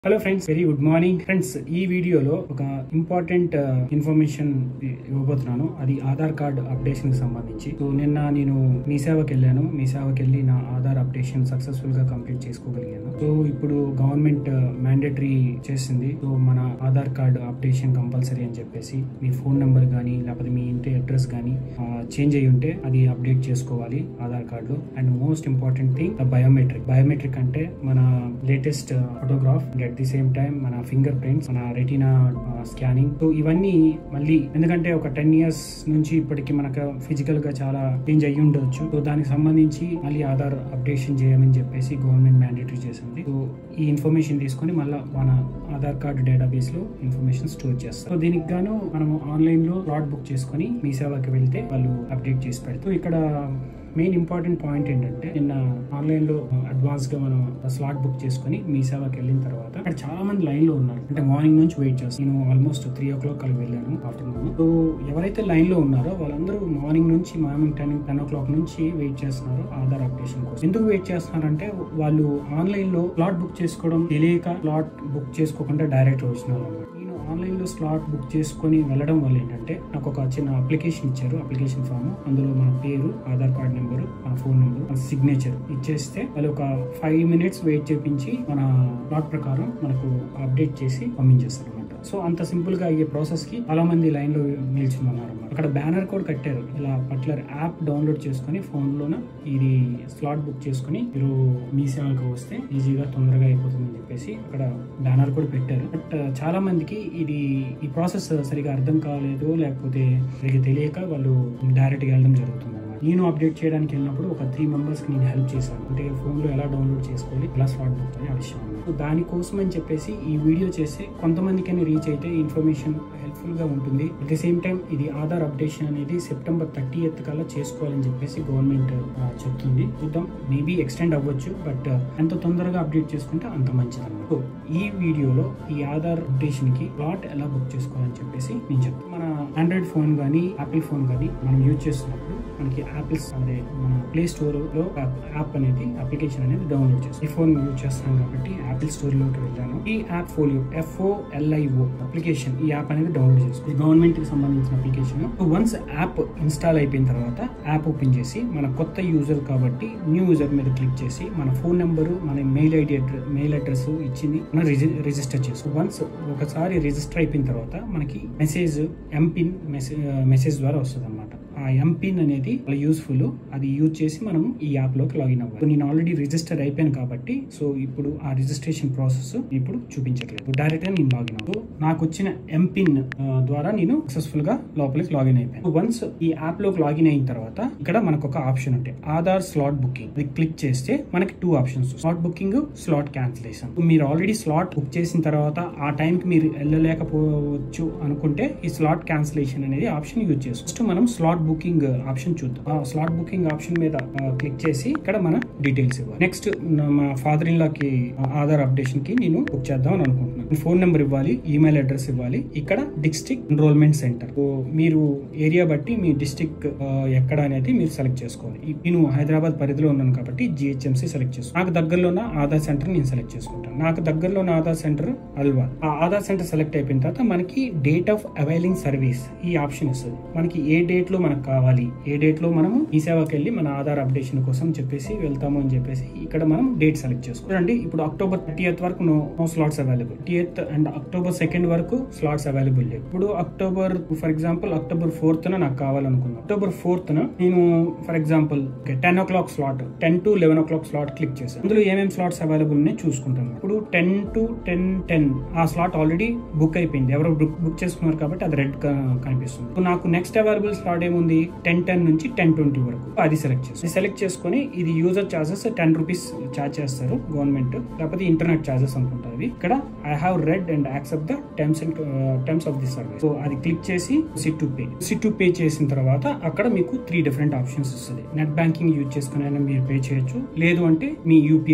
Hello friends very good morning friends ఈ వీడియోలో ఒక ఇంపార్టెంట్ ఇన్ఫర్మేషన్ ఇవ్వబోతున్నాను అది ఆధార్ కార్డ్ అప్డేషన్ కి సంబంధించి సో నిన్న నేను మీ సేవకి వెళ్ళాను మీ సేవకి వెళ్ళి నా ఆధార్ అప్డేషన్ సక్సెస్ఫుల్ గా కంప్లీట్ చేసుకోగలిగాను సో ఇప్పుడు గవర్నమెంట్ మ్యాండేటరీ చేసింది సో మన ఆధార్ కార్డ్ అప్డేషన్ కంపల్సరీ అని చెప్పేసి మీ ఫోన్ నెంబర్ కానీ లేకపోతే మీ ఇంటి అడ్రస్ కానీ చేంజ్ అయ్యి ఉంటే అది అప్డేట్ చేసుకోవాలి ఆధార్ కార్డులో and most important thing biometric biometric అంటే మన latest photograph and at the same time మన ఫింగర్ ప్రింట్స్ మన రెటీనా స్కానింగ్ సో ఇవన్నీ మళ్ళీ ఎందుకంటే ఒక టెన్ ఇయర్స్ నుంచి ఇప్పటికి మనకు ఫిజికల్ గా చాలా చేంజ్ అయ్యి ఉండొచ్చు సో దానికి సంబంధించి మళ్ళీ ఆధార్ అప్డేషన్ చేయమని చెప్పేసి గవర్నమెంట్ మ్యాండేటరీ చేసింది సో ఈ ఇన్ఫర్మేషన్ తీసుకొని మళ్ళీ మన ఆధార్ కార్డు డేటాబేస్ లో ఇన్ఫర్మేషన్ స్టోర్ చేస్తారు సో దీనికి గాను మనము ఆన్లైన్ లో స్లాట్ బుక్ చేసుకొని మీ సేవకి వెళ్తే వాళ్ళు అప్డేట్ చేసి పెడతారు ఇక్కడ మెయిన్ ఇంపార్టెంట్ పాయింట్ ఏంటంటే నిన్న ఆన్లైన్ లో అడ్వాన్స్ గా మనం స్లాట్ బుక్ చేసుకుని మీ సేవకి వెళ్ళిన తర్వాత అక్కడ చాలా మంది లైన్ లో ఉన్నారు అంటే మార్నింగ్ నుంచి వెయిట్ చేస్తాను నేను ఆల్మోస్ట్ త్రీ ఓ క్లాక్ అలా వెళ్ళాను ఆఫ్టర్నూన్ సో ఎవరైతే లైన్ లో ఉన్నారో వాళ్ళందరూ మార్నింగ్ నుంచి morning ten ten o'clock నుంచి వెయిట్ చేస్తున్నారు ఆధార్ అప్డేషన్ కోసం ఎందుకు వెయిట్ చేస్తున్నారంటే వాళ్ళు ఆన్లైన్ లో స్లాట్ బుక్ చేసుకోవడం తెలియక స్లాట్ బుక్ చేసుకోకుండా డైరెక్ట్ వచ్చినారు అన్నమాట నేను ఆన్లైన్ లో స్లాట్ బుక్ చేసుకొని వెళ్ళడం వల్ల ఏంటంటే నాకు ఒక చిన్న అప్లికేషన్ ఇచ్చారు అప్లికేషన్ ఫామ్ అందులో మన పేరు ఆధార్ కార్డ్ నెంబర్ మన ఫోన్ నెంబర్ మన సిగ్నేచర్ ఇచ్చేస్తే వాళ్ళు ఒక ఫైవ్ మినిట్స్ వెయిట్ చేపించి మన స్లాట్ ప్రకారం మనకు అప్డేట్ చేసి పంపించేస్తారు అనమాట సో అంత సింపుల్ గా అయ్యే ప్రాసెస్ కి చాలా మంది లైన్ లో నిల్చుని ఉన్నారు అన్నమాట అక్కడ బ్యానర్ కూడా కట్టారు ఇలా పర్టికులర్ యాప్ డౌన్లోడ్ చేసుకొని ఫోన్ లోన ఇది స్లాట్ బుక్ చేసుకుని మీరు మీ సేవకు వస్తే ఈజీగా తొందరగా అయిపోతుంది అని చెప్పేసి అక్కడ బ్యానర్ కూడా పెట్టారు బట్ చాలా మందికి ఇది ఈ ప్రాసెస్ సరిగా అర్థం కాలేదు లేకపోతే సరిగా తెలియక వాళ్ళు డైరెక్ట్ గా వెళ్ళడం జరుగుతుంది అన్నమాట. నేను అప్డేట్ చేయడానికి వెళ్ళినప్పుడు ఒక త్రీ మెంబర్స్ కి నేను హెల్ప్ చేశాను అంటే ఫోన్ లో ఎలా డౌన్లోడ్ చేసుకోవాలి ఎలా స్లాట్ బుక్ అని ఆ విషయం అన్నమాట. సో దానికోసం అని చెప్పేసి ఈ వీడియో చేస్తే కొంతమందికైనా రీచ్ అయితే ఇన్ఫర్మేషన్ హెల్ప్ఫుల్ గా ఉంటుంది అట్ ది సేమ్ టైం ఇది ఆధార్ అప్డేషన్ అనేది సెప్టెంబర్ థర్టీ ఎత్ కల్లా చేసుకోవాలని చెప్పేసి గవర్నమెంట్ చెప్తుంది చూద్దాం మేబీ ఎక్స్టెండ్ అవ్వచ్చు బట్ ఎంత తొందరగా అప్డేట్ చేసుకుంటే అంత మంచిది అన్నమాట సో ఈ వీడియోలో ఈ ఆధార్ అప్డేషన్ కి ప్లాట్ ఎలా బుక్ చేసుకోవాలని చెప్పేసి నేను చెప్తాను మన ఆండ్రాయిడ్ ఫోన్ కానీ యాపిల్ ఫోన్ కానీ మనం యూజ్ చేస్తున్నప్పుడు మనకి యాపిల్స్ అదే మన ప్లే స్టోర్ లో యాప్ అనేది అప్లికేషన్ అనేది డౌన్లోడ్ చేస్తాం ఈ ఫోన్ యూజ్ చేస్తున్నాం కాబట్టి యాపిల్ స్టోర్ లోకి వెళ్ళాను ఈ యాప్ ఫోలియో ఎఫ్ఓఎల్ఐఓ అప్లికేషన్ ఈ యాప్ అనేది డౌన్లోడ్ చేసుకో గవర్నమెంట్ కి సంబంధించిన అప్లికేషన్ వన్స్ యాప్ ఇన్స్టాల్ అయిపోయిన తర్వాత యాప్ ఓపెన్ చేసి మన కొత్త యూజర్ కాబట్టి న్యూ యూజర్ మీద క్లిక్ చేసి మన ఫోన్ నెంబర్ మన మెయిల్ ఐడి మెయిల్ అడ్రస్ ఇచ్చింది మనం రిజిస్టర్ చేసుకో వన్స్ ఒకసారి రిజిస్టర్ అయిపోయిన తర్వాత మనకి మెసేజ్ ఎంపిన్ మెసేజ్ మెసేజ్ ద్వారా వస్తుంది అనమాట ఆ ఎంపిన్ అనేది చాలా యూస్ఫుల్ అది యూజ్ చేసి మనం ఈ యాప్ లోకి లాగిన్ అవ్వాలి నేను ఆల్రెడీ రిజిస్టర్ అయిపోయాను కాబట్టి సో ఇప్పుడు ఆ రిజిస్ట్రేషన్ ప్రాసెస్ ఇప్పుడు చూపించట్లేదు డైరెక్ట్ గా నేను లాగిన్ అవ్వు నాకు వచ్చిన ఎంపిన్ ద్వారా నేను సక్సెస్ఫుల్ గా లోపలికి లాగిన్ అయిపోయాను వన్స్ ఈ యాప్ లోకి లాగిన్ అయిన తర్వాత ఇక్కడ మనకు ఒక ఆప్షన్ ఉంటాయి ఆధార్ స్లాట్ బుకింగ్ అది క్లిక్ చేస్తే మనకి two options slot booking slot cancellation మీరు ఆల్రెడీ స్లాట్ బుక్ చేసిన తర్వాత ఆ టైం కి మీరు వెళ్ళలేకపోవచ్చు అనుకుంటే ఈ స్లాట్ క్యాన్సిలేషన్ అనేది ఆప్షన్ యూజ్ చేసుకో ఫస్ట్ మనం స్లాట్ బుకింగ్ ఆప్షన్ చూద్దాం ఆ స్లాట్ బుకింగ్ ఆప్షన్ మీద క్లిక్ చేసి ఇక్కడ మన డీటెయిల్స్ ఇవ్వాలి నెక్స్ట్ మా ఫాదర్ ఇన్ లాకి ఆధార్ అప్డేషన్ కి నేను బుక్ చేద్దాం అని అనుకుంటున్నాను ఫోన్ నెంబర్ ఇవ్వాలి ఈమెయిల్ అడ్రస్ ఇవ్వాలి ఇక్కడ డిస్ట్రిక్ట్ ఎన్రోల్మెంట్ సెంటర్ మీరు ఏరియా బట్టి మీ డిస్ట్రిక్ట్ ఎక్కడ అనేది మీరు సెలెక్ట్ చేసుకోవాలి ఈ- నేను హైదరాబాద్ పరిధిలో ఉన్నాను కాబట్టి జిహెచ్ఎంసీ సెలెక్ట్ చేసుకున్నాను నాకు దగ్గరలో ఉన్న ఆధార్ సెంటర్ నేను సెలెక్ట్ చేసుకుంటాను నాకు దగ్గరలో ఉన్న ఆధార్ సెంటర్ అల్వా ఆ ఆధార్ సెంటర్ సెలెక్ట్ అయిపోయిన తర్వాత మనకి డేట్ ఆఫ్ అవైలింగ్ సర్వీస్ ఈ ఆప్షన్ ఇస్తుంది మనకి ఏ డేట్ లో మనకు కావాలి ఏ డేట్ లో మనము ఈ సేవకి వెళ్ళి మన ఆధార్ అప్డేషన్ కోసం చెప్పేసి వెళ్తాము అని చెప్పేసి ఇక్కడ మనం డేట్ సెలెక్ట్ చేసుకోండి ఇప్పుడు అక్టోబర్ థర్టీ వరకు no no slots available thirty and October second వరకు స్లాట్స్ అవైలబుల్ లేవు ఇప్పుడు October for example October fourth నాకు కావాలనుకున్నాను అక్టోబర్ ఫోర్త్ నేను for example ten o'clock slot ten to eleven o'clock slot click చేశాను అందులో ఏమేమి స్లాట్స్ అవైలబుల్ ఉన్నాయి చూసుకుంటాను ఇప్పుడు టెన్ టు టెన్ టెన్ ఆ స్లాట్ ఆల్రెడీ బుక్ అయిపోయింది ఎవరో బుక్ బుక్ చేసుకున్నారు కాబట్టి అది రెడ్ కనిపిస్తుంది ఇప్పుడు నాకు నెక్స్ట్ అవైలబుల్ స్లాట్ ఏముంది టెన్ టెన్ నుంచి టెన్ ట్వంటీ వరకు అది సెలెక్ట్ చేస్తాను సెలెక్ట్ చేసుకొని ఇది user charges ten rupees charge చేస్తారు గవర్నమెంట్ లేకపోతే ఇంటర్నెట్ చార్జెస్ అనుకుంటా అవి ఇక్కడ I have read and accept the terms and terms of the service so అది క్లిక్ చేసి sit to pay sit to pay చేసిన తర్వాత అక్కడ మీకు త్రీ డిఫరెంట్ ఆప్షన్స్ వస్తుంది నెట్ బ్యాంకింగ్ యూజ్ చేసుకుని అయినా మీరు పే చేయొచ్చు లేదు అంటే మీ యూపీఐ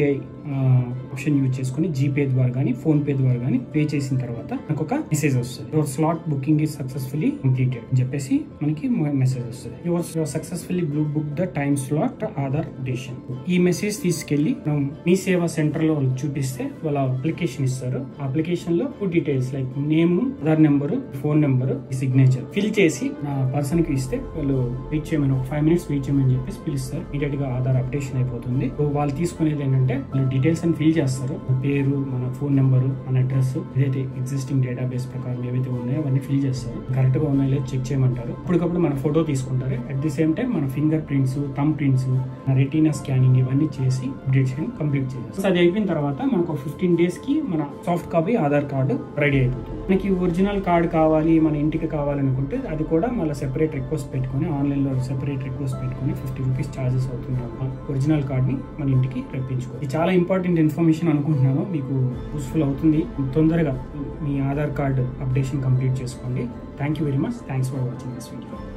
ఆప్షన్ యూజ్ చేసుకుని జీపే ద్వారా కానీ ఫోన్ పే ద్వారా కానీ పే చేసిన తర్వాత నాకు ఒక మెసేజ్ వస్తుంది your slot booking is successfully completed అని చెప్పేసి మనకి మెసేజ్ వస్తుంది your your successfully book the time slot Aadhaar updation ఈ మెసేజ్ తీసుకెళ్లి మనం మీ సేవా సెంటర్ లో వాళ్ళకి చూపిస్తే వాళ్ళ అప్లికేషన్ ఇస్తారు ఆ అప్లికేషన్ లో full details like name Aadhaar number phone number signature fill చేసి ఆ పర్సన్ కి ఇస్తే వాళ్ళు వెయిట్ చేయమని ఒక ఫైవ్ మినిట్స్ వెయిట్ చేయమని చెప్పేసి పిలుస్తారు ఇమీడియట్ గా ఆధార్ అప్డేషన్ అయిపోతుంది సో వాళ్ళు తీసుకునేది ఏంటంటే వాళ్ళు డీటెయిల్స్ అని ఫిల్ చేస్తారు మన పేరు మన ఫోన్ నెంబర్ మన అడ్రస్ ఏదైతే ఎగ్జిస్టింగ్ డేటాబేస్ ప్రకారం ఏవైతే ఉన్నాయో అవన్నీ ఫిల్ చేస్తారు కరెక్ట్ గా ఉన్నాయో లేదో చెక్ చేయమంటారు అప్పటికప్పుడు మన ఫోటో తీసుకుంటారు అట్ ది సేమ్ టైం మన fingerprints thumbprints retina scanning ఇవన్నీ చేసి అప్డేషన్ కంప్లీట్ చేస్తారు సో అది అయిపోయిన తర్వాత మనకు ఫిఫ్టీన్ డేస్ కి మన soft copy Aadhaar card ready అయిపోతుంది మనకి ఒరిజినల్ కార్డు కావాలి మన ఇంటికి కావాలనుకుంటే అది కూడా మళ్ళీ సెపరేట్ రిక్వెస్ట్ పెట్టుకొని ఆన్లైన్ లో సెపరేట్ రిక్వెస్ట్ పెట్టుకొని ఫిఫ్టీ రూపీస్ ఛార్జెస్ అవుతుంది ఒరిజినల్ కార్డ్ని మన ఇంటికి రప్పించుకో ఇది చాలా ఇంపార్టెంట్ ఇన్ఫర్మేషన్ అనుకుంటున్నాను మీకు యూస్ఫుల్ అవుతుంది తొందరగా మీ ఆధార్ కార్డ్ అప్డేషన్ కంప్లీట్ చేసుకోండి thank you very much thanks for watching this video